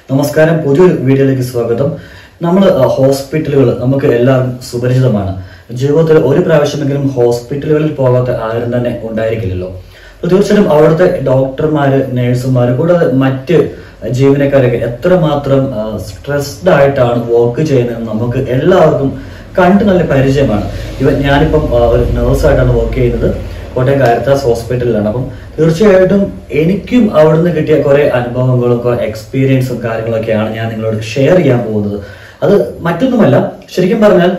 നമസ്കാരം പുതിയൊരു വീഡിയോയിലേക്ക് സ്വാഗതം നമ്മൾ ഹോസ്പിറ്റലുകൾ നമുക്ക് എല്ലാവർക്കും സുപരിചിതമാണ് ജീവിതത്തിൽ ഒരു പ്രാവശ്യമെങ്കിലും ഹോസ്പിറ്റലുകളിൽ പോകാത്ത ആരും തന്നെ ഉണ്ടായിരിക്കില്ലല്ലോ അപ്പോൾ തീർച്ചയായിട്ടും അവിടുത്തെ ഡോക്ടർമാര് നഴ്സുമാര് കൂടാതെ മറ്റ് ജീവനക്കാരൊക്കെ എത്രമാത്രം സ്ട്രെസ്ഡ് ആയിട്ടാണ് വർക്ക് ചെയ്യുന്നത് നമുക്ക് എല്ലാവർക്കും കണ്ടു നല്ല പരിചയമാണ് ഇവൻ ഞാനിപ്പം ആ, ഒരു നേഴ്സായിട്ടാണ് വർക്ക് ചെയ്യുന്നത് കോട്ടയം കാരിത്താസ് ഹോസ്പിറ്റലിലാണ് അപ്പം തീർച്ചയായിട്ടും എനിക്കും അവിടുന്ന് കിട്ടിയ കുറെ അനുഭവങ്ങളും കുറെ എക്സ്പീരിയൻസും കാര്യങ്ങളൊക്കെയാണ് ഞാൻ നിങ്ങളോട് ഷെയർ ചെയ്യാൻ പോകുന്നത് അത് മറ്റൊന്നുമല്ല ശരിക്കും പറഞ്ഞാൽ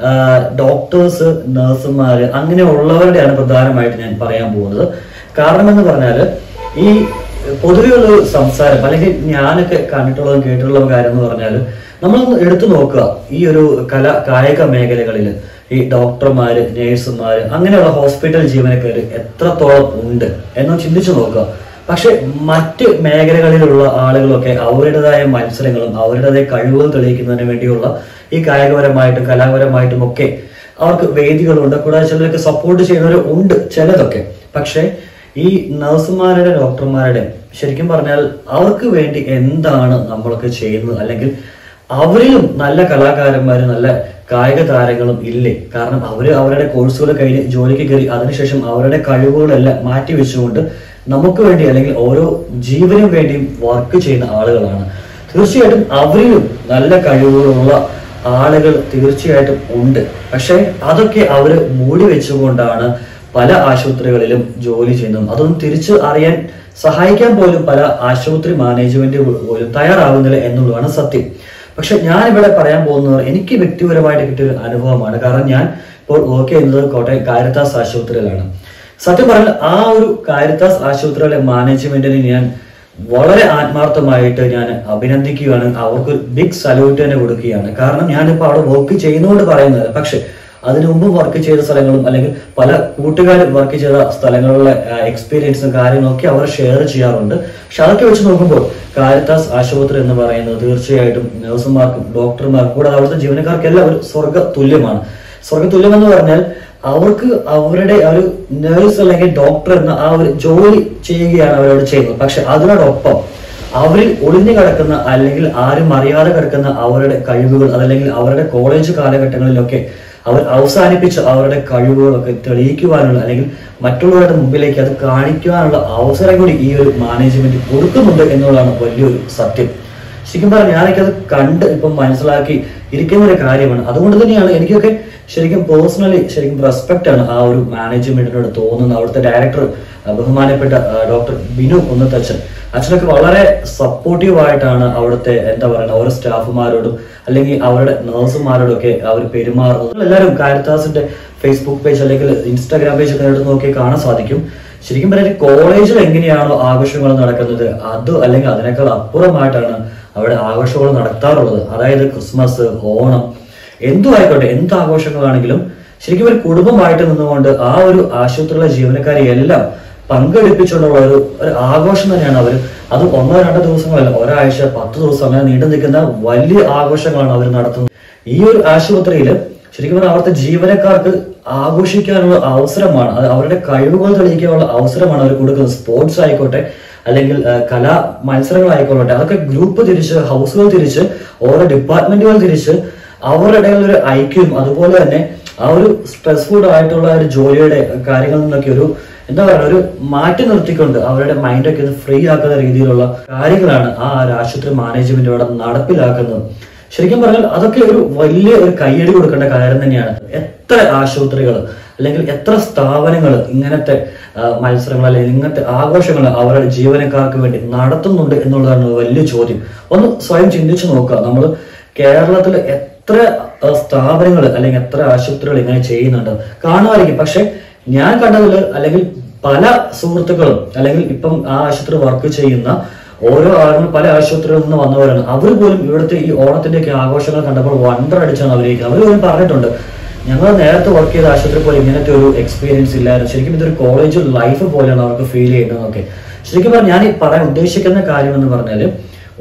ഡോക്ടേഴ്സ് നഴ്സുമാര് അങ്ങനെയുള്ളവരുടെയാണ് പ്രധാനമായിട്ട് ഞാൻ പറയാൻ പോകുന്നത് കാരണം എന്ന് പറഞ്ഞാൽ ഈ പൊതുവെയുള്ള ഒരു സംസാരം അല്ലെങ്കിൽ ഞാനൊക്കെ കണ്ടിട്ടുള്ളതും കേട്ടിട്ടുള്ളതും കാര്യം എന്ന് പറഞ്ഞാൽ നമ്മളൊന്ന് എടുത്തു നോക്കുക ഈ ഒരു കല കായിക മേഖലകളിൽ ഈ ഡോക്ടർമാര് നേഴ്സുമാര് അങ്ങനെയുള്ള ഹോസ്പിറ്റൽ ജീവനക്കാർ എത്രത്തോളം ഉണ്ട് എന്ന് ചിന്തിച്ചു നോക്കുക പക്ഷെ മറ്റ് മേഖലകളിലുള്ള ആളുകളൊക്കെ അവരുടേതായ മത്സരങ്ങളും അവരുടേതായ കഴിവുകൾ തെളിയിക്കുന്നതിന് വേണ്ടിയുള്ള ഈ കായികപരമായിട്ടും കലാപരമായിട്ടും ഒക്കെ അവർക്ക് വേദികളുണ്ട് കൂടാതെ ചിലരൊക്കെ സപ്പോർട്ട് ചെയ്യുന്നവർ ഉണ്ട് ചിലതൊക്കെ പക്ഷേ ഈ നഴ്സുമാരുടെ ഡോക്ടർമാരുടെ ശരിക്കും പറഞ്ഞാൽ അവർക്ക് വേണ്ടി എന്താണ് നമ്മളൊക്കെ ചെയ്യുന്നത് അല്ലെങ്കിൽ അവരിലും നല്ല കലാകാരന്മാരും നല്ല കായിക താരങ്ങളും ഇല്ലേ കാരണം അവര് അവരുടെ കോഴ്സുകൾ കഴിഞ്ഞ് ജോലിക്ക് കയറി അതിനുശേഷം അവരുടെ കഴിവുകളെല്ലാം മാറ്റി വെച്ചുകൊണ്ട് നമുക്ക് വേണ്ടി അല്ലെങ്കിൽ ഓരോ ജീവനും വേണ്ടിയും വർക്ക് ചെയ്യുന്ന ആളുകളാണ് തീർച്ചയായിട്ടും അവരിലും നല്ല കഴിവുകളുള്ള ആളുകൾ തീർച്ചയായിട്ടും ഉണ്ട് പക്ഷെ അതൊക്കെ അവര് മൂടി വെച്ചുകൊണ്ടാണ് പല ആശുപത്രികളിലും ജോലി ചെയ്യുന്നതും അതൊന്നും തിരിച്ചു അറിയാൻ സഹായിക്കാൻ പോലും പല ആശുപത്രി മാനേജ്മെന്റ് പോലും തയ്യാറാകുന്നില്ല എന്നുള്ളതാണ് സത്യം പക്ഷെ ഞാൻ ഇവിടെ പറയാൻ പോകുന്നത് എനിക്ക് വ്യക്തിപരമായിട്ട് കിട്ടിയ ഒരു അനുഭവമാണ് കാരണം ഞാൻ ഇപ്പോൾ വർക്ക് ചെയ്യുന്നത് കോട്ടയം കാരിത്താസ് ആശുപത്രിയിലാണ് സത്യം പറഞ്ഞാൽ ആ ഒരു കാരിത്താസ് ആശുപത്രിയിലെ മാനേജ്മെന്റിന് ഞാൻ വളരെ ആത്മാർത്ഥമായിട്ട് ഞാൻ അഭിനന്ദിക്കുകയാണ് അവർക്ക് ബിഗ് സല്യൂട്ട് തന്നെ കൊടുക്കുകയാണ് കാരണം ഞാനിപ്പോൾ അവിടെ വർക്ക് ചെയ്യുന്നതുകൊണ്ട് പറയുന്നത് പക്ഷെ അതിനു മുമ്പ് വർക്ക് ചെയ്ത സ്ഥലങ്ങളും അല്ലെങ്കിൽ പല കൂട്ടുകാരും വർക്ക് ചെയ്ത സ്ഥലങ്ങളിലെ എക്സ്പീരിയൻസും കാര്യങ്ങളൊക്കെ അവർ ഷെയർ ചെയ്യാറുണ്ട് പക്ഷെ അതൊക്കെ വെച്ച് നോക്കുമ്പോൾ കാരിത്താസ് ആശുപത്രി എന്ന് പറയുന്നത് തീർച്ചയായിട്ടും നഴ്സുമാർക്കും ഡോക്ടർമാർക്കും കൂടാതെ അവിടുത്തെ ജീവനക്കാർക്കെല്ലാം ഒരു സ്വർഗ തുല്യമാണ് സ്വർഗ തുല്യം എന്ന് പറഞ്ഞാൽ അവർക്ക് അവരുടെ ആ ഒരു നേഴ്സ് അല്ലെങ്കിൽ ഡോക്ടർ എന്ന ആ ഒരു ജോലി ചെയ്യുകയാണ് അവരോട് ചെയ്യുന്നത് പക്ഷെ അതിനോടൊപ്പം അവരിൽ ഒളിഞ്ഞു കിടക്കുന്ന അല്ലെങ്കിൽ ആരും അറിയാതെ കിടക്കുന്ന അവരുടെ കഴിവുകൾ അതല്ലെങ്കിൽ അവരുടെ കോളേജ് കാലഘട്ടങ്ങളിലൊക്കെ അവർ അവസാനിപ്പിച്ച അവരുടെ കഴിവുകളൊക്കെ തെളിയിക്കുവാനുള്ള അല്ലെങ്കിൽ മറ്റുള്ളവരുടെ മുമ്പിലേക്ക് അത് കാണിക്കുവാനുള്ള അവസരം കൂടി ഈ ഒരു മാനേജ്മെന്റ് കൊടുക്കുന്നുണ്ട് എന്നുള്ളതാണ് വലിയൊരു സത്യം ശരിക്കും പറഞ്ഞാൽ ഞാനൊക്കെ അത് കണ്ട് ഇപ്പം മനസ്സിലാക്കി ഇരിക്കുന്ന ഒരു കാര്യമാണ് അതുകൊണ്ട് തന്നെയാണ് എനിക്കൊക്കെ ശരിക്കും പേഴ്സണലി ശരിക്കും റെസ്പെക്ട് ആണ് ആ ഒരു മാനേജ്മെന്റിനോട് തോന്നുന്നത് അവിടുത്തെ ഡയറക്ടർ ബഹുമാനപ്പെട്ട ഡോക്ടർ ബിനു കുന്നത്തച്ഛൻ അച്ഛനൊക്കെ വളരെ സപ്പോർട്ടീവ് ആയിട്ടാണ് അവിടുത്തെ എന്താ പറയുക ഓരോ സ്റ്റാഫുമാരോടും അല്ലെങ്കിൽ അവരുടെ നഴ്സുമാരോടും ഒക്കെ അവർ പെരുമാറുന്നത് എല്ലാവരും കാരിത്താസിന്റെ ഫേസ്ബുക്ക് പേജ് അല്ലെങ്കിൽ ഇൻസ്റ്റാഗ്രാം പേജ് ഒക്കെ എടുത്ത് നോക്കി കാണാൻ സാധിക്കും ശരിക്കും പറഞ്ഞാൽ കോളേജിൽ എങ്ങനെയാണോ ആഘോഷങ്ങൾ നടക്കുന്നത് അത് അല്ലെങ്കിൽ അതിനേക്കാൾ അപ്പുറമായിട്ടാണ് അവിടെ ആഘോഷങ്ങൾ നടത്താറുള്ളത് അതായത് ക്രിസ്മസ് ഓണം എന്തു ആയിക്കോട്ടെ എന്ത് ആഘോഷങ്ങളാണെങ്കിലും ശരിക്കും ഒരു കുടുംബമായിട്ട് നിന്നുകൊണ്ട് ആ ഒരു ആശുപത്രിയിലെ ജീവനക്കാരെ എല്ലാം പങ്കെടുപ്പിച്ചുകൊണ്ടുള്ള ഒരു ഒരു ആഘോഷം തന്നെയാണ് അവർ അത് ഒന്നോ രണ്ടോ ദിവസങ്ങളല്ല ഒരാഴ്ച പത്ത് ദിവസം അങ്ങനെ നീണ്ടു നിൽക്കുന്ന വലിയ ആഘോഷങ്ങളാണ് അവർ നടത്തുന്നത് ഈ ഒരു ആശുപത്രിയിൽ ശരിക്കും പറഞ്ഞാൽ അവിടുത്തെ ജീവനക്കാർക്ക് ആഘോഷിക്കാനുള്ള അവസരമാണ് അത് അവരുടെ കഴിവുകൾ തെളിയിക്കാനുള്ള അവസരമാണ് അവർ കൊടുക്കുന്നത് സ്പോർട്സ് ആയിക്കോട്ടെ അല്ലെങ്കിൽ ആ, കലാ മത്സരങ്ങളായിക്കോട്ടെ അതൊക്കെ ഗ്രൂപ്പ് തിരിച്ച് ഹൗസുകൾ തിരിച്ച് ഓരോ ഡിപ്പാർട്ട്മെന്റുകൾ തിരിച്ച് അവരുടെ ഇടയിൽ ഒരു ഐക്യവും അതുപോലെ തന്നെ ആ ഒരു സ്ട്രെസ്ഫുൾ ആയിട്ടുള്ള ഒരു ജോലിയുടെ കാര്യങ്ങളിൽ നിന്നൊക്കെ ഒരു എന്താ പറയുക ഒരു മാറ്റി നിർത്തിക്കൊണ്ട് അവരുടെ മൈൻഡൊക്കെ ഒന്ന് ഫ്രീ ആക്കുന്ന രീതിയിലുള്ള കാര്യങ്ങളാണ് ആ ഒരു ആശുപത്രി മാനേജ്മെന്റ് ഇവിടെ നടപ്പിലാക്കുന്നത് ശരിക്കും പറഞ്ഞാൽ അതൊക്കെ ഒരു വലിയ ഒരു കയ്യടി കൊടുക്കേണ്ട കാര്യം തന്നെയാണ് എത്ര ആശുപത്രികൾ അല്ലെങ്കിൽ എത്ര സ്ഥാപനങ്ങൾ ഇങ്ങനത്തെ ആ, മത്സരങ്ങൾ അല്ലെങ്കിൽ ഇങ്ങനത്തെ ആഘോഷങ്ങൾ അവരുടെ ജീവനക്കാർക്ക് വേണ്ടി നടത്തുന്നുണ്ട് എന്നുള്ളതാണ് വലിയ ചോദ്യം ഒന്ന് സ്വയം ചിന്തിച്ചു നോക്കുക നമ്മൾ കേരളത്തിൽ എത്ര സ്ഥാപനങ്ങൾ അല്ലെങ്കിൽ എത്ര ആശുപത്രികൾ ഇങ്ങനെ ചെയ്യുന്നുണ്ട് കാണുമായിരിക്കും പക്ഷെ ഞാൻ കണ്ടതിൽ അല്ലെങ്കിൽ പല സുഹൃത്തുക്കളും അല്ലെങ്കിൽ ഇപ്പം ആ ആശുപത്രി വർക്ക് ചെയ്യുന്ന ഓരോ ആളുകളും പല ആശുപത്രികളിൽ നിന്ന് വന്നവരാണ് അവർ പോലും ഇവിടുത്തെ ഈ ഓണത്തിന്റെ ഒക്കെ ആഘോഷങ്ങൾ കണ്ടപ്പോൾ വണ്ടർ അടിച്ചാണ് അവരിക്കുന്നത് അവർ പോലും പറഞ്ഞിട്ടുണ്ട് ഞങ്ങൾ നേരത്തെ വർക്ക് ചെയ്ത ആശുപത്രി പോലെ ഇങ്ങനത്തെ ഒരു എക്സ്പീരിയൻസ് ഇല്ലായിരുന്നു ശരിക്കും ഇതൊരു കോളേജ് ലൈഫ് പോലെയാണ് അവർക്ക് ഫീൽ ചെയ്യുന്നതൊക്കെ ശരിക്കും പറഞ്ഞാൽ ഞാൻ ഈ പറയാൻ ഉദ്ദേശിക്കുന്ന കാര്യം എന്ന് പറഞ്ഞാൽ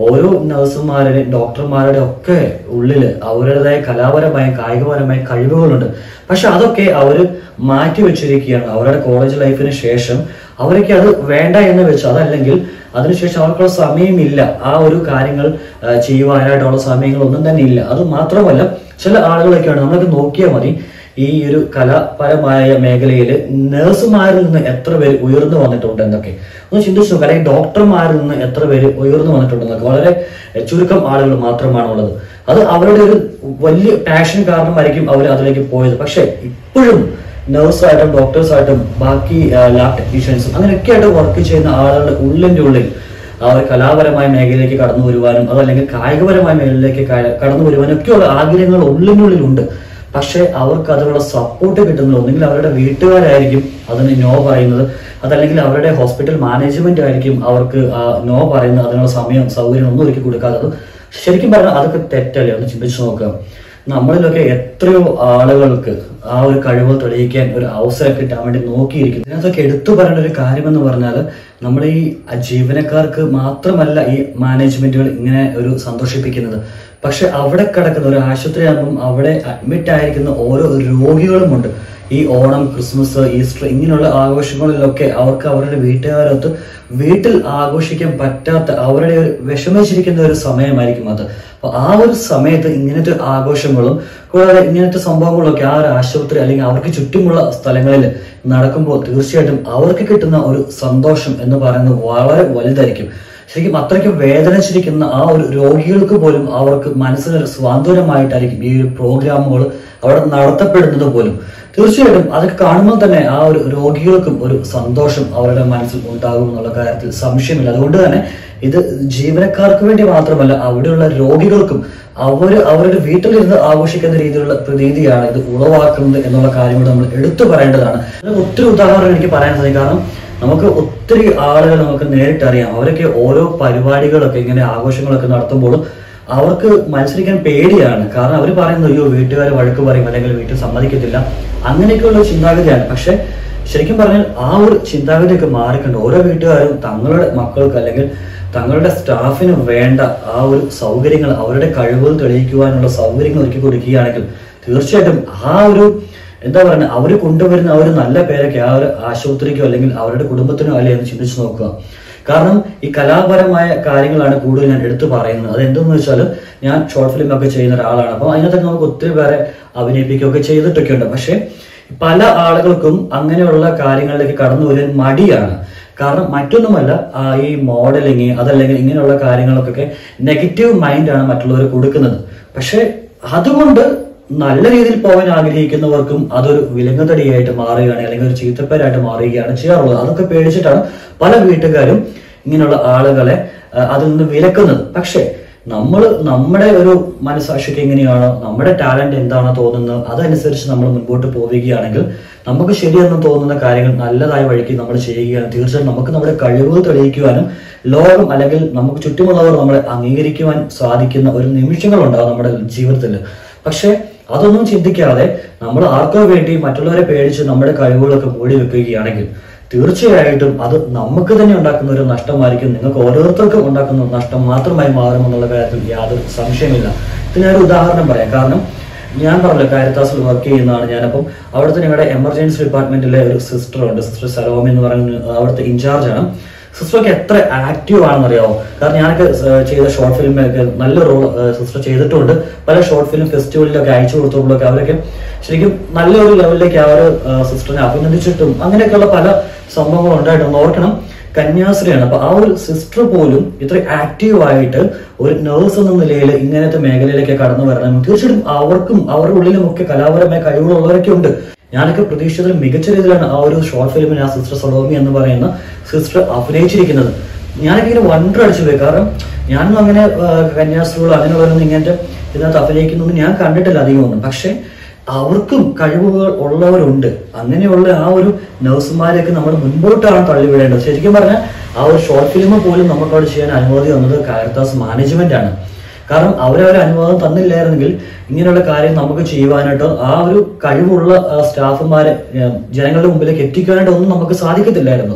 ഓരോ നഴ്സുമാരുടെയും ഡോക്ടർമാരുടെ ഒക്കെ ഉള്ളിൽ അവരുടേതായ കലാപരമായ കായികപരമായ കഴിവുകളുണ്ട് പക്ഷെ അതൊക്കെ അവർ മാറ്റി വെച്ചിരിക്കുകയാണ് അവരുടെ കോളേജ് ലൈഫിന് ശേഷം അവരൊക്കെ അത് വേണ്ട എന്ന് വെച്ച് അതല്ലെങ്കിൽ അതിനുശേഷം അവർക്കുള്ള സമയമില്ല ആ ഒരു കാര്യങ്ങൾ ആ, ചെയ്യുവാനായിട്ടുള്ള സമയങ്ങളൊന്നും തന്നെ ഇല്ല അത് മാത്രമല്ല ചില ആളുകളൊക്കെയാണ് നമ്മളൊക്കെ നോക്കിയാൽ മതി ഈ ഒരു കലാപരമായ മേഖലയിൽ നഴ്സുമാരിൽ നിന്ന് എത്ര പേര് ഉയർന്നു വന്നിട്ടുണ്ട് എന്നൊക്കെ ഒന്ന് ചിന്തിച്ചു നോക്കുക അല്ലെങ്കിൽ ഡോക്ടർമാരിൽ നിന്ന് എത്ര പേര് ഉയർന്നു വന്നിട്ടുണ്ടെന്നൊക്കെ വളരെ ചുരുക്കം ആളുകൾ മാത്രമാണ് ഉള്ളത് അത് അവരുടെ ഒരു വലിയ പാഷൻ കാരണമായിരിക്കും അവർ അതിലേക്ക് പോയത് പക്ഷെ ഇപ്പോഴും നഴ്സായിട്ടും ഡോക്ടേഴ്സായിട്ടും ബാക്കി ലാബ് ടെക്നീഷ്യൻസും അങ്ങനെയൊക്കെ ആയിട്ട് വർക്ക് ചെയ്യുന്ന ആളുകളുടെ ഉള്ളിന്റെ ഉള്ളിൽ ആ ഒരു കലാപരമായ മേഖലയിലേക്ക് കടന്നു വരുവാനും അതല്ലെങ്കിൽ കായികപരമായ മേഖലയിലേക്ക് ക- കടന്നു വരുവാനും ഒക്കെയുള്ള ആഗ്രഹങ്ങൾ ഉള്ളിനുള്ളിലുണ്ട് പക്ഷേ അവർക്ക് അതിനുള്ള സപ്പോർട്ട് കിട്ടുന്നത് ഒന്നെങ്കിൽ അവരുടെ വീട്ടുകാരായിരിക്കും അതിന് നോ പറയുന്നത് അതല്ലെങ്കിൽ അവരുടെ ഹോസ്പിറ്റൽ മാനേജ്മെന്റ് ആയിരിക്കും അവർക്ക് ആ നോ പറയുന്നത് അതിനുള്ള സമയം സൗകര്യം ഒന്നും ഒരുക്കി കൊടുക്കാത്തത് ശരിക്കും പറഞ്ഞാൽ അതൊക്കെ തെറ്റല്ലേ ഒന്ന് ചിന്തിച്ചു നോക്കുക നമ്മളിലൊക്കെ എത്രയോ ആളുകൾക്ക് ആ ഒരു കഴിവ് തെളിയിക്കാൻ ഒരു അവസരം കിട്ടാൻ വേണ്ടി നോക്കിയിരിക്കുന്നു ഇതിനകത്തൊക്കെ എടുത്തു പറയേണ്ട ഒരു കാര്യമെന്ന് പറഞ്ഞാൽ നമ്മുടെ ഈ ജീവനക്കാർക്ക് മാത്രമല്ല ഈ മാനേജ്മെന്റുകൾ ഇങ്ങനെ ഒരു സന്തോഷിപ്പിക്കുന്നത് പക്ഷെ അവിടെ കിടക്കുന്ന ഒരു ആശുപത്രി ആകുമ്പം അവിടെ അഡ്മിറ്റ് ആയിരിക്കുന്ന ഓരോ രോഗികളുമുണ്ട് ഈ ഓണം ക്രിസ്മസ് ഈസ്റ്റർ ഇങ്ങനെയുള്ള ആഘോഷങ്ങളിലൊക്കെ അവർക്ക് അവരുടെ വീട്ടുകാരൊത്ത് വീട്ടിൽ ആഘോഷിക്കാൻ പറ്റാത്ത അവരുടെ ഒരു വിഷമിച്ചിരിക്കുന്ന ഒരു സമയമായിരിക്കും അത് അപ്പൊ ആ ഒരു സമയത്ത് ഇങ്ങനത്തെ ആഘോഷങ്ങളും കൂടാതെ ഇങ്ങനത്തെ സംഭവങ്ങളൊക്കെ ആ ഒരു ആശുപത്രി അല്ലെങ്കിൽ അവർക്ക് ചുറ്റുമുള്ള സ്ഥലങ്ങളിൽ നടക്കുമ്പോൾ തീർച്ചയായിട്ടും അവർക്ക് കിട്ടുന്ന ഒരു സന്തോഷം എന്ന് പറയുന്നത് വളരെ വലുതായിരിക്കും ശരിക്കും അത്രയ്ക്ക് വേദനിച്ചിരിക്കുന്ന ആ ഒരു രോഗികൾക്ക് പോലും അവർക്ക് മനസ്സിനൊരു സ്വാതന്ത്ര്യമായിട്ടായിരിക്കും ഈ ഒരു പ്രോഗ്രാമുകൾ അവിടെ നടത്തപ്പെടുന്നത് പോലും തീർച്ചയായിട്ടും അതൊക്കെ കാണുമ്പോൾ തന്നെ ആ ഒരു രോഗികൾക്കും ഒരു സന്തോഷം അവരുടെ മനസ്സിൽ ഉണ്ടാകും എന്നുള്ള കാര്യത്തിൽ സംശയമില്ല അതുകൊണ്ട് തന്നെ ഇത് ജീവനക്കാർക്ക് വേണ്ടി മാത്രമല്ല അവിടെയുള്ള രോഗികൾക്കും അവര് അവരുടെ വീട്ടിലിരുന്ന് ആഘോഷിക്കുന്ന രീതിയിലുള്ള പ്രതീതിയാണ് ഇത് ഉളവാക്കുന്നത് എന്നുള്ള കാര്യം കൂടെ നമ്മൾ എടുത്തു പറയേണ്ടതാണ് അതിന് ഒത്തിരി ഉദാഹരണം എനിക്ക് പറയാൻ സാധിക്കും കാരണം നമുക്ക് ഒത്തിരി ആളുകൾ നമുക്ക് നേരിട്ട് അറിയാം അവരൊക്കെ ഓരോ പരിപാടികളൊക്കെ ഇങ്ങനെ ആഘോഷങ്ങളൊക്കെ നടത്തുമ്പോഴും അവർക്ക് മത്സരിക്കാൻ പേടിയാണ് കാരണം അവർ പറയുന്നത് അയ്യോ വീട്ടുകാർ വഴക്ക് പറയും അല്ലെങ്കിൽ വീട്ടിൽ സമ്മതിക്കത്തില്ല അങ്ങനെയൊക്കെയുള്ള ചിന്താഗതിയാണ് പക്ഷെ ശരിക്കും പറഞ്ഞാൽ ആ ഒരു ചിന്താഗതിയൊക്കെ മാറിക്കണ്ട് ഓരോ വീട്ടുകാരും തങ്ങളുടെ മക്കൾക്ക് അല്ലെങ്കിൽ തങ്ങളുടെ സ്റ്റാഫിന് വേണ്ട ആ ഒരു സൗകര്യങ്ങൾ അവരുടെ കഴിവുകൾ തെളിയിക്കുവാനുള്ള സൗകര്യങ്ങൾ ഒരുക്കി കൊടുക്കുകയാണെങ്കിൽ തീർച്ചയായിട്ടും ആ ഒരു എന്താ പറയുക അവർ കൊണ്ടുവരുന്ന ആ ഒരു നല്ല പേരൊക്കെ ആ ഒരു ആശുപത്രിക്കോ അല്ലെങ്കിൽ അവരുടെ കുടുംബത്തിനോ അല്ലേ എന്ന് ചിന്തിച്ചു നോക്കുക കാരണം ഈ കലാപരമായ കാര്യങ്ങളാണ് കൂടുതൽ ഞാൻ എടുത്തു പറയുന്നത് അത് എന്തെന്ന് വെച്ചാൽ ഞാൻ ഷോർട്ട് ഫിലിം ഒക്കെ ചെയ്യുന്ന ഒരാളാണ് അപ്പം അതിനകത്തൊക്കെ നമുക്ക് ഒത്തിരി പേരെ അഭിനയിപ്പിക്കുകയൊക്കെ ചെയ്തിട്ടൊക്കെ ഉണ്ട് പക്ഷേ പല ആളുകൾക്കും അങ്ങനെയുള്ള കാര്യങ്ങളിലേക്ക് കടന്നു വരാൻ മടിയാണ് കാരണം മറ്റൊന്നുമല്ല ആ, ഈ മോഡലിങ് അതല്ലെങ്കിൽ ഇങ്ങനെയുള്ള കാര്യങ്ങൾക്കൊക്കെ നെഗറ്റീവ് മൈൻഡാണ് മറ്റുള്ളവർ കൊടുക്കുന്നത് പക്ഷെ അതുകൊണ്ട് നല്ല രീതിയിൽ പോകാൻ ആഗ്രഹിക്കുന്നവർക്കും അതൊരു വിലങ്ങുതടിയായിട്ട് മാറുകയാണ് അല്ലെങ്കിൽ ഒരു ചീത്തപ്പേരായിട്ട് മാറുകയാണ് ചെയ്യാറുള്ളത് അതൊക്കെ പേടിച്ചിട്ടാണ് പല വീട്ടുകാരും ഇങ്ങനെയുള്ള ആളുകളെ ആ, അതിൽ നിന്ന് വിലക്കുന്നത് പക്ഷേ നമ്മൾ നമ്മുടെ ഒരു മനസാക്ഷിക്ക് എങ്ങനെയാണോ നമ്മുടെ ടാലന്റ് എന്താണോ തോന്നുന്നത് അതനുസരിച്ച് നമ്മൾ മുൻപോട്ട് പോവുകയാണെങ്കിൽ നമുക്ക് ശരിയെന്ന് തോന്നുന്ന കാര്യങ്ങൾ നല്ലതായ വഴിക്ക് നമ്മൾ ചെയ്യുകയാണ് തീർച്ചയായും നമുക്ക് നമ്മുടെ കഴിവുകൾ തെളിയിക്കുവാനും ലോകം അല്ലെങ്കിൽ നമുക്ക് ചുറ്റുമുള്ളവർ നമ്മളെ അംഗീകരിക്കുവാൻ സാധിക്കുന്ന ഒരു നിമിഷങ്ങളുണ്ടാവും നമ്മുടെ ജീവിതത്തിൽ പക്ഷേ അതൊന്നും ചിന്തിക്കാതെ നമ്മൾ ആർക്കോ വേണ്ടി മറ്റുള്ളവരെ പേടിച്ച് നമ്മുടെ കഴിവുകളൊക്കെ മൂടി വെക്കുകയാണെങ്കിൽ തീർച്ചയായിട്ടും അത് നമുക്ക് തന്നെ ഉണ്ടാക്കുന്ന ഒരു നഷ്ടമായിരിക്കും നിങ്ങൾക്ക് ഓരോരുത്തർക്കും ഉണ്ടാക്കുന്ന നഷ്ടം മാത്രമായി മാറുമെന്നുള്ള കാര്യത്തിൽ യാതൊരു സംശയമില്ല ഇതിന് ഒരു ഉദാഹരണം പറയാം കാരണം ഞാൻ പറഞ്ഞല്ലോ കാരിത്താസിൽ വർക്ക് ചെയ്യുന്നതാണ് ഞാനപ്പം അവിടുത്തെ ഞങ്ങളുടെ എമർജൻസി ഡിപ്പാർട്ട്മെന്റിലെ ഒരു സിസ്റ്റർ ഉണ്ട് സിസ്റ്റർ സലോമി എന്ന് പറയുന്ന അവിടുത്തെ ഇൻചാർജ് ആണ് സിസ്റ്റർക്ക് എത്ര ആക്റ്റീവ് ആണെന്ന് അറിയാമോ കാരണം ഞാനൊക്കെ ഏർ ചെയ്ത ഷോർട്ട് ഫിലിമൊക്കെ നല്ല റോൾ സിസ്റ്റർ ചെയ്തിട്ടുണ്ട് പല ഷോർട്ട് ഫിലിം ഫെസ്റ്റിവലിലൊക്കെ അയച്ചു കൊടുത്തപ്പോഴൊക്കെ അവരൊക്കെ ശരിക്കും നല്ലൊരു ലെവലിലേക്ക് ആ ഒരു സിസ്റ്ററിനെ അഭിനന്ദിച്ചിട്ടും അങ്ങനെയൊക്കെയുള്ള പല സംഭവങ്ങൾ ഉണ്ടായിട്ടുണ്ട് ഓർക്കണം കന്യാസ്ത്രീയാണ് അപ്പൊ ആ ഒരു സിസ്റ്റർ പോലും ഇത്ര ആക്റ്റീവ് ആയിട്ട് ഒരു നേഴ്സ് എന്ന നിലയിൽ ഇങ്ങനത്തെ മേഖലയിലേക്ക് കടന്നു വരണം തീർച്ചയായിട്ടും അവർക്കും അവരുടെ ഉള്ളിലും ഒക്കെ കലാപരമായ കഴിവുകളുള്ളവരൊക്കെ ഉണ്ട് ഞാനൊക്കെ പ്രതീക്ഷിച്ചതിൽ മികച്ച രീതിയിലാണ് ആ ഒരു ഷോർട്ട് ഫിലിമിൽ ആ സിസ്റ്റർ സലോമി എന്ന് പറയുന്ന സിസ്റ്റർ അഭിനയിച്ചിരിക്കുന്നത് ഞാനൊക്കെ ഇങ്ങനെ വണ്ടർ അടിച്ചു പോയി കാരണം ഞാനൊന്നും അങ്ങനെ ആ, കന്യാസ്ത്രീകളോ അങ്ങനെയുള്ളവരൊന്നും ഇങ്ങനത്തെ ഇതിനകത്ത് അഭിനയിക്കുന്നൊന്നും ഞാൻ കണ്ടിട്ടില്ല അധികമൊന്നും പക്ഷേ അവർക്കും കഴിവുകൾ ഉള്ളവരുണ്ട് അങ്ങനെയുള്ള ആ ഒരു നഴ്സുമാരെയൊക്കെ നമ്മൾ മുൻപോട്ടാണ് തള്ളിവിടേണ്ടത് ശരിക്കും പറഞ്ഞാൽ ആ ഒരു ഷോർട്ട് ഫിലിം പോലും നമുക്ക് അവിടെ ചെയ്യാൻ അനുമതി തന്നത് കാരത്താസ് മാനേജ്മെന്റ് ആണ് കാരണം അവരവരെ അനുവാദം തന്നില്ലായിരുന്നെങ്കിൽ ഇങ്ങനെയുള്ള കാര്യം നമുക്ക് ചെയ്യുവാനായിട്ട് ആ ഒരു കഴിവുള്ള ആ, സ്റ്റാഫുമാരെ ഏർ, ജനങ്ങളുടെ മുമ്പിലേക്ക് എത്തിക്കാനായിട്ട് ഒന്നും നമുക്ക് സാധിക്കത്തില്ലായിരുന്നു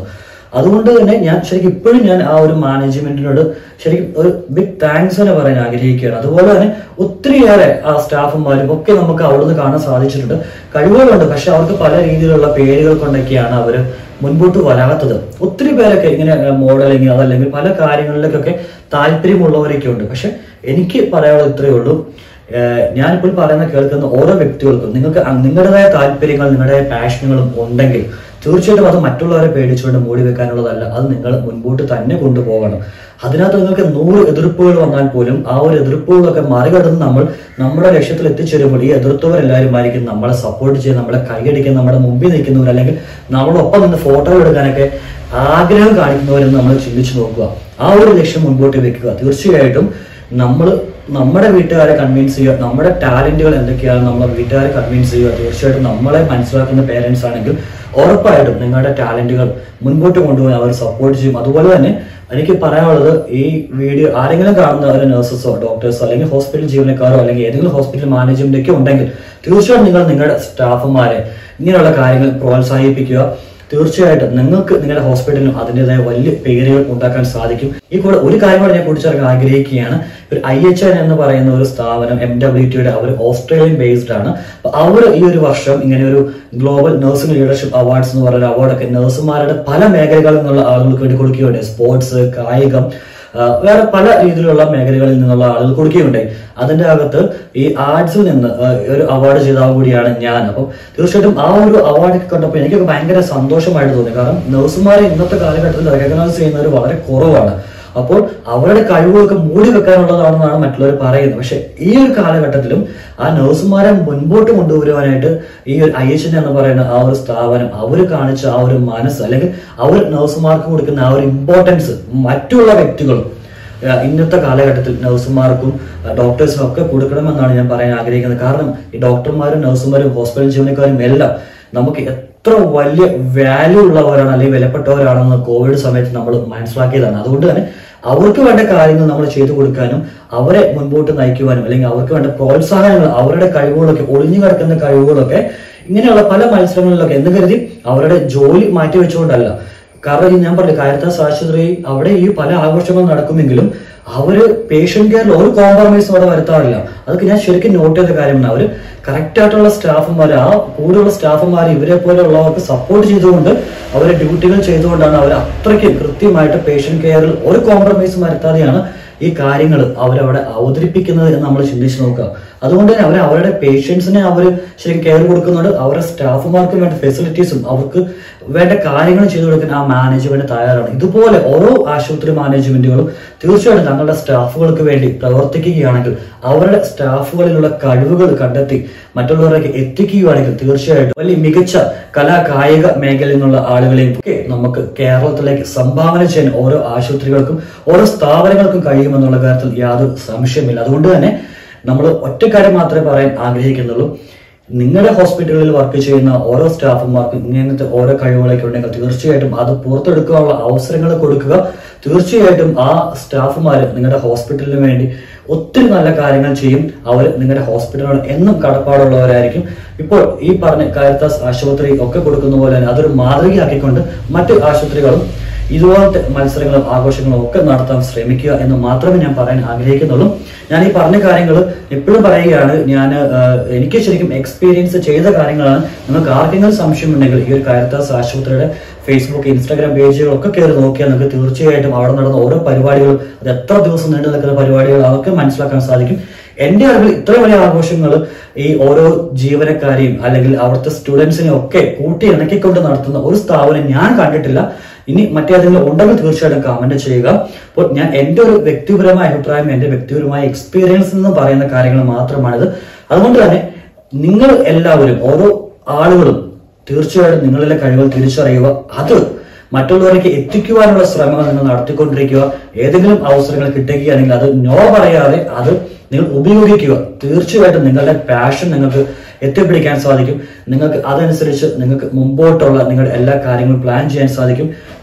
അതുകൊണ്ട് തന്നെ ഞാൻ ശരിക്കും ഇപ്പോഴും ഞാൻ ആ ഒരു മാനേജ്മെന്റിനോട് ശരിക്കും ഒരു ബിഗ് താങ്ക്സ് തന്നെ പറയാൻ ആഗ്രഹിക്കുകയാണ് അതുപോലെ തന്നെ ഒത്തിരിയേറെ ആ സ്റ്റാഫുമാരും ഒക്കെ നമുക്ക് അവിടുന്ന് കാണാൻ സാധിച്ചിട്ടുണ്ട് കഴിവുകളുണ്ട് പക്ഷെ അവർക്ക് പല രീതിയിലുള്ള പേരുകൾ കൊണ്ടൊക്കെയാണ് അവർ മുൻപോട്ട് വരാത്തത് ഒത്തിരി പേരൊക്കെ ഇങ്ങനെ മോഡലിങ് അതല്ലെങ്കിൽ പല കാര്യങ്ങളിലേക്കൊക്കെ താല്പര്യമുള്ളവരൊക്കെ ഉണ്ട് പക്ഷെ എനിക്ക് പറയാനുള്ളത് ഇത്രയേ ഉള്ളൂ ഏഹ് ഞാനിപ്പോൾ പറയുന്ന കേൾക്കുന്ന ഓരോ വ്യക്തികൾക്കും നിങ്ങൾക്ക് അ- നിങ്ങളുടേതായ താല്പര്യങ്ങൾ നിങ്ങളുടെ പാഷനുകളും ഉണ്ടെങ്കിൽ തീർച്ചയായിട്ടും അത് മറ്റുള്ളവരെ പേടിച്ചുകൊണ്ട് മൂടി വെക്കാനുള്ളതല്ല അത് നിങ്ങൾ മുൻപോട്ട് തന്നെ കൊണ്ടുപോകണം അതിനകത്ത് നിങ്ങൾക്ക് നൂറ് എതിർപ്പുകൾ വന്നാൽ പോലും ആ ഒരു എതിർപ്പുകളൊക്കെ മറികടന്ന് നമ്മൾ നമ്മുടെ ലക്ഷ്യത്തിൽ എത്തിച്ചേരുമ്പോൾ ഈ എതിർത്തവരെല്ലാവരും ആയിരിക്കും നമ്മളെ സപ്പോർട്ട് ചെയ്ത് നമ്മളെ കൈയടിക്കാൻ നമ്മുടെ മുമ്പിൽ നിൽക്കുന്നവർ അല്ലെങ്കിൽ നമ്മളൊപ്പം നിന്ന് ഫോട്ടോ എടുക്കാനൊക്കെ ആഗ്രഹം കാണിക്കുന്നവരെന്ന് നമ്മൾ ചിന്തിച്ചു നോക്കുക ആ ഒരു ലക്ഷ്യം മുൻപോട്ട് വെക്കുക തീർച്ചയായിട്ടും നമ്മൾ നമ്മുടെ വീട്ടുകാരെ കൺവിൻസ് ചെയ്യുക നമ്മുടെ ടാലന്റുകൾ എന്തൊക്കെയാണ് നമ്മളെ വീട്ടുകാരെ കൺവിൻസ് ചെയ്യുക തീർച്ചയായിട്ടും നമ്മളെ മനസ്സിലാക്കുന്ന പേരൻസ് ആണെങ്കിൽ ഉറപ്പായിട്ടും നിങ്ങളുടെ ടാലന്റുകൾ മുൻപോട്ട് കൊണ്ടുപോയി അവർ സപ്പോർട്ട് ചെയ്യും അതുപോലെ തന്നെ എനിക്ക് പറയാനുള്ളത് ഈ വീഡിയോ ആരെങ്കിലും കാണുന്ന ഒരു നഴ്സസോ ഡോക്ടേഴ്സോ അല്ലെങ്കിൽ ഹോസ്പിറ്റൽ ജീവനക്കാരോ അല്ലെങ്കിൽ ഏതെങ്കിലും ഹോസ്പിറ്റൽ മാനേജ്മെന്റ് ഒക്കെ ഉണ്ടെങ്കിൽ തീർച്ചയായിട്ടും നിങ്ങൾ നിങ്ങളുടെ സ്റ്റാഫുമാരെ ഇങ്ങനെയുള്ള കാര്യങ്ങൾ പ്രോത്സാഹിപ്പിക്കുക തീർച്ചയായിട്ടും നിങ്ങൾക്ക് നിങ്ങളുടെ ഹോസ്പിറ്റലിനും അതിൻ്റെതായ വലിയ പേരുകൾ ഉണ്ടാക്കാൻ സാധിക്കും ഈ കൂടെ ഒരു കാര്യം കൂടെ ഞാൻ കൂട്ടിച്ചേർക്കാൻ ആഗ്രഹിക്കുകയാണ് ഒരു ഐ എച്ച് എൻ എന്ന് പറയുന്ന ഒരു സ്ഥാപനം എം ഡബ്ല്യു ടിയുടെ അവർ ഓസ്ട്രേലിയൻ ബേസ്ഡ് ആണ് അപ്പൊ അവർ ഈ ഒരു വർഷം ഇങ്ങനെ ഒരു ഗ്ലോബൽ നഴ്സിംഗ് ലീഡർഷിപ്പ് അവാർഡ്സ് എന്ന് പറയുന്ന അവാർഡൊക്കെ നഴ്സുമാരുടെ പല മേഖലകളിൽ നിന്നുള്ള ആളുകൾക്ക് വേണ്ടി കൊടുക്കുകയുണ്ട് സ്പോർട്സ് കായികം ആ, വേറെ പല രീതിയിലുള്ള മേഖലകളിൽ നിന്നുള്ള ആളുകൾ കൊടുക്കുകയുണ്ടായി അതിന്റെ അകത്ത് ഈ ആർട്സിൽ നിന്ന് ആ, ഒരു അവാർഡ് ചെയ്ത കൂടിയാണ് ഞാൻ അപ്പം തീർച്ചയായിട്ടും ആ ഒരു അവാർഡ് കണ്ടപ്പോൾ എനിക്കൊക്കെ ഭയങ്കര സന്തോഷമായിട്ട് തോന്നി കാരണം നഴ്സുമാരെ ഇന്നത്തെ കാലഘട്ടത്തിൽ റെക്കഗ്നൈസ് ചെയ്യുന്നവർ വളരെ കുറവാണ് അപ്പോൾ അവരുടെ കഴിവുകൾക്ക് മൂടി വെക്കാനുള്ളതാണെന്നാണ് മറ്റുള്ളവർ പറയുന്നത് പക്ഷെ ഈ ഒരു കാലഘട്ടത്തിലും ആ നഴ്സുമാരെ മുൻപോട്ട് കൊണ്ടുവരുവാനായിട്ട് ഈ ഒരു ഐ എച്ച് എന്ന് പറയുന്ന ആ ഒരു സ്ഥാപനം അവർ കാണിച്ച ആ ഒരു മനസ്സ് അല്ലെങ്കിൽ അവർ നഴ്സുമാർക്ക് കൊടുക്കുന്ന ആ ഒരു ഇമ്പോർട്ടൻസ് മറ്റുള്ള വ്യക്തികളും ആ, ഇന്നത്തെ കാലഘട്ടത്തിൽ നഴ്സുമാർക്കും ഡോക്ടേഴ്സിനും ഒക്കെ കൊടുക്കണമെന്നാണ് ഞാൻ പറയാൻ ആഗ്രഹിക്കുന്നത് കാരണം ഈ ഡോക്ടർമാരും നഴ്സുമാരും ഹോസ്പിറ്റൽ ജീവനക്കാരും എല്ലാം നമുക്ക് എത്ര വലിയ വാല്യൂ ഉള്ളവരാണ് അല്ലെങ്കിൽ വിലപ്പെട്ടവരാണെന്ന് കോവിഡ് സമയത്ത് നമ്മൾ മനസ്സിലാക്കിയതാണ് അതുകൊണ്ട് തന്നെ അവർക്ക് വേണ്ട കാര്യങ്ങൾ നമ്മൾ ചെയ്തു കൊടുക്കാനും അവരെ മുൻപോട്ട് നയിക്കുവാനും അല്ലെങ്കിൽ അവർക്ക് വേണ്ട പ്രോത്സാഹനങ്ങൾ അവരുടെ കഴിവുകളൊക്കെ ഒളിഞ്ഞു കിടക്കുന്ന കഴിവുകളൊക്കെ ഇങ്ങനെയുള്ള പല മത്സരങ്ങളിലൊക്കെ എന്ന് കരുതി അവരുടെ ജോലി മാറ്റി വെച്ചുകൊണ്ടല്ല കാരണം ഈ ഞാൻ പറഞ്ഞു കാരിത്താസ് ആശുപത്രി അവിടെ ഈ പല ആഘോഷങ്ങളും നടക്കുമെങ്കിലും അവര് പേഷ്യന്റ് കെയറിൽ ഒരു കോംപ്രമൈസും അവിടെ വരുത്താറില്ല അതൊക്കെ ഞാൻ ശരിക്കും നോട്ട് ചെയ്ത കാര്യമാണ് അവര് കറക്റ്റ് ആയിട്ടുള്ള സ്റ്റാഫുമാർ ആ കൂടെയുള്ള സ്റ്റാഫുമാർ ഇവരെ പോലെയുള്ളവർക്ക് സപ്പോർട്ട് ചെയ്തുകൊണ്ട് അവരെ ഡ്യൂട്ടികൾ ചെയ്തുകൊണ്ടാണ് അവർ അത്രയ്ക്ക് കൃത്യമായിട്ട് പേഷ്യന്റ് കെയറിൽ ഒരു കോംപ്രമൈസും വരുത്താതെയാണ് ഈ കാര്യങ്ങൾ അവരവിടെ അവതരിപ്പിക്കുന്നത് എന്ന് നമ്മൾ ചിന്തിച്ച് നോക്കുക അതുകൊണ്ട് തന്നെ അവർ അവരുടെ പേഷ്യൻസിനെ അവർ ശരിക്കും കെയർ കൊടുക്കുന്നുണ്ട് അവരുടെ സ്റ്റാഫുമാർക്ക് വേണ്ട ഫെസിലിറ്റീസും അവർക്ക് വേണ്ട കാര്യങ്ങൾ ചെയ്തു കൊടുക്കാൻ ആ മാനേജ്മെന്റ് തയ്യാറാണ് ഇതുപോലെ ഓരോ ആശുപത്രി മാനേജ്മെന്റുകളും തീർച്ചയായിട്ടും തങ്ങളുടെ സ്റ്റാഫുകൾക്ക് വേണ്ടി പ്രവർത്തിക്കുകയാണെങ്കിൽ അവരുടെ സ്റ്റാഫുകളിലുള്ള കഴിവുകൾ കണ്ടെത്തി മറ്റുള്ളവരിലേക്ക് എത്തിക്കുകയാണെങ്കിൽ തീർച്ചയായിട്ടും വലിയ മികച്ച കലാ കായിക മേഖലയിൽ നിന്നുള്ള ആളുകളെയും ഒക്കെ നമുക്ക് കേരളത്തിലേക്ക് സംഭാവന ചെയ്യാൻ ഓരോ ആശുപത്രികൾക്കും ഓരോ സ്ഥാപനങ്ങൾക്കും കഴിയുമെന്നുള്ള കാര്യത്തിൽ യാതൊരു സംശയമില്ല അതുകൊണ്ട് തന്നെ നമ്മൾ ഒറ്റ കാര്യം മാത്രമേ പറയാൻ ആഗ്രഹിക്കുന്നുള്ളൂ നിങ്ങളുടെ ഹോസ്പിറ്റലിൽ വർക്ക് ചെയ്യുന്ന ഓരോ സ്റ്റാഫുമാർക്കും ഇങ്ങനത്തെ ഓരോ കഴിവുകളൊക്കെ ഉണ്ടെങ്കിൽ തീർച്ചയായിട്ടും അത് പുറത്തെടുക്കാനുള്ള അവസരങ്ങൾ കൊടുക്കുക തീർച്ചയായിട്ടും ആ സ്റ്റാഫുമാർ നിങ്ങളുടെ ഹോസ്പിറ്റലിന് വേണ്ടി ഒത്തിരി നല്ല കാര്യങ്ങൾ ചെയ്യും അവർ നിങ്ങളുടെ ഹോസ്പിറ്റലിനോട് എന്നും കടപ്പാടുള്ളവരായിരിക്കും ഇപ്പോൾ ഈ പറഞ്ഞ കാരിത്താസ് ആശുപത്രി ഒക്കെ കൊടുക്കുന്ന പോലെ തന്നെ അതൊരു മാതൃകയാക്കിക്കൊണ്ട് മറ്റ് ആശുപത്രികളും ഇതുപോലത്തെ മത്സരങ്ങളും ആഘോഷങ്ങളും ഒക്കെ നടത്താൻ ശ്രമിക്കുക എന്ന് മാത്രമേ ഞാൻ പറയാൻ ആഗ്രഹിക്കുന്നുള്ളൂ ഞാൻ ഈ പറഞ്ഞ കാര്യങ്ങൾ എപ്പോഴും പറയുകയാണ് ഞാൻ എനിക്ക് ശരിക്കും എക്സ്പീരിയൻസ് ചെയ്ത കാര്യങ്ങളാണ് നിങ്ങൾക്ക് ആർക്കെങ്കിലും സംശയമുണ്ടെങ്കിൽ ഈ ഒരു കാരിത്താസ് ആശുപത്രിയുടെ ഫേസ്ബുക്ക് ഇൻസ്റ്റാഗ്രാം പേജുകളൊക്കെ കയറി നോക്കിയാൽ നിങ്ങൾക്ക് തീർച്ചയായിട്ടും അവിടെ നടന്ന ഓരോ പരിപാടികളും അത് എത്ര ദിവസം നീണ്ടു നിൽക്കുന്ന പരിപാടികൾ അതൊക്കെ മനസ്സിലാക്കാൻ സാധിക്കും എന്റെ അറിവിൽ ഇത്ര വലിയ ആഘോഷങ്ങൾ ഈ ഓരോ ജീവനക്കാരെയും അല്ലെങ്കിൽ അവിടുത്തെ സ്റ്റുഡൻസിനെയും ഒക്കെ കൂട്ടി ഇണക്കിക്കൊണ്ട് നടത്തുന്ന ഒരു സ്ഥാപനം ഞാൻ കണ്ടിട്ടില്ല ഇനി മറ്റേതെങ്കിലും ഉണ്ടെങ്കിൽ തീർച്ചയായിട്ടും കമന്റ് ചെയ്യുക അപ്പോൾ ഞാൻ എന്റെ ഒരു വ്യക്തിപരമായ അഭിപ്രായം എന്റെ വ്യക്തിപരമായ എക്സ്പീരിയൻസിൽ നിന്ന് പറയുന്ന കാര്യങ്ങൾ മാത്രമാണിത് അതുകൊണ്ട് തന്നെ നിങ്ങൾ എല്ലാവരും ഓരോ ആളുകളും തീർച്ചയായിട്ടും നിങ്ങളിലെ കഴിവുകൾ തിരിച്ചറിയുക അത് മറ്റുള്ളവർക്ക് എത്തിക്കുവാനുള്ള ശ്രമങ്ങൾ നിങ്ങൾ നടത്തിക്കൊണ്ടിരിക്കുക ഏതെങ്കിലും അവസരങ്ങൾ കിട്ടുകയാണെങ്കിൽ അത് നോ പറയാതെ അത് നിങ്ങൾ ഉപയോഗിക്കുക തീർച്ചയായിട്ടും നിങ്ങളുടെ പാഷൻ നിങ്ങൾക്ക് എത്തിപ്പിടിക്കാൻ സാധിക്കും നിങ്ങൾക്ക് അതനുസരിച്ച് നിങ്ങൾക്ക് മുമ്പോട്ടുള്ള നിങ്ങളുടെ എല്ലാ കാര്യങ്ങളും പ്ലാൻ ചെയ്യാൻ സാധിക്കും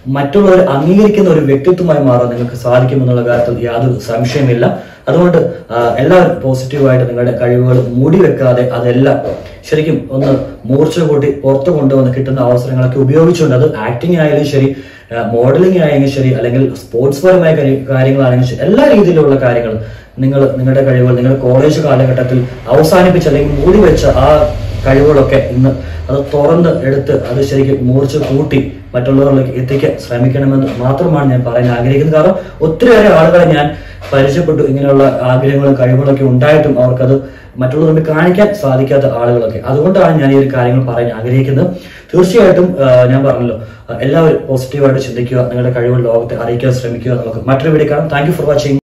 മറ്റുള്ളവർ അംഗീകരിക്കുന്ന ഒരു വ്യക്തിത്വമായി മാറാൻ നിങ്ങൾക്ക് സാധിക്കുമെന്നുള്ള കാര്യത്തിൽ യാതൊരു സംശയമില്ല അതുകൊണ്ട് ആ, എല്ലാവരും പോസിറ്റീവായിട്ട് നിങ്ങളുടെ കഴിവുകൾ മൂടി വെക്കാതെ അതെല്ലാം ശരിക്കും ഒന്ന് മൂർച്ച കൂട്ടി പുറത്തു കൊണ്ടുവന്ന് കിട്ടുന്ന അവസരങ്ങളൊക്കെ ഉപയോഗിച്ചുകൊണ്ട് അത് ആക്ടിങ് ആയാലും ശരി മോഡലിംഗ് ആയെങ്കിലും ശരി അല്ലെങ്കിൽ സ്പോർട്സ് പരമായ കാര്യ- കാര്യങ്ങളാണെങ്കിലും ശരി എല്ലാ രീതിയിലുള്ള കാര്യങ്ങൾ നിങ്ങൾ നിങ്ങളുടെ കഴിവുകൾ നിങ്ങളുടെ കോളേജ് കാലഘട്ടത്തിൽ അവസാനിപ്പിച്ച് അല്ലെങ്കിൽ മൂടി വെച്ച ആ കഴിവുകളൊക്കെ ഇന്ന് അത് തുറന്ന് എടുത്ത് അത് ശരിക്കും മൂർച്ച കൂട്ടി മറ്റുള്ളവരിലേക്ക് എത്തിക്കാൻ ശ്രമിക്കണമെന്ന് മാത്രമാണ് ഞാൻ പറയാൻ ആഗ്രഹിക്കുന്നത് കാരണം ഒത്തിരിയേറെ ആളുകളെ ഞാൻ പരിചയപ്പെട്ടു ഇങ്ങനെയുള്ള ആഗ്രഹങ്ങളും കഴിവുകളൊക്കെ ഉണ്ടായിട്ടും അവർക്കത് മറ്റുള്ളവർ മുമ്പിൽ കാണിക്കാൻ സാധിക്കാത്ത ആളുകളൊക്കെ അതുകൊണ്ടാണ് ഞാൻ ഈ ഒരു കാര്യങ്ങൾ പറയാൻ ആഗ്രഹിക്കുന്നത് തീർച്ചയായിട്ടും ആ, ഞാൻ പറഞ്ഞല്ലോ ആ, എല്ലാവരും പോസിറ്റീവായിട്ട് ചിന്തിക്കുക നിങ്ങളുടെ കഴിവുകൾ ലോകത്തെ അറിയിക്കാൻ ശ്രമിക്കുക നമുക്ക് മറ്റൊരു വീഡിയോ കാണാം താങ്ക് യു ഫോർ വാച്ചിങ്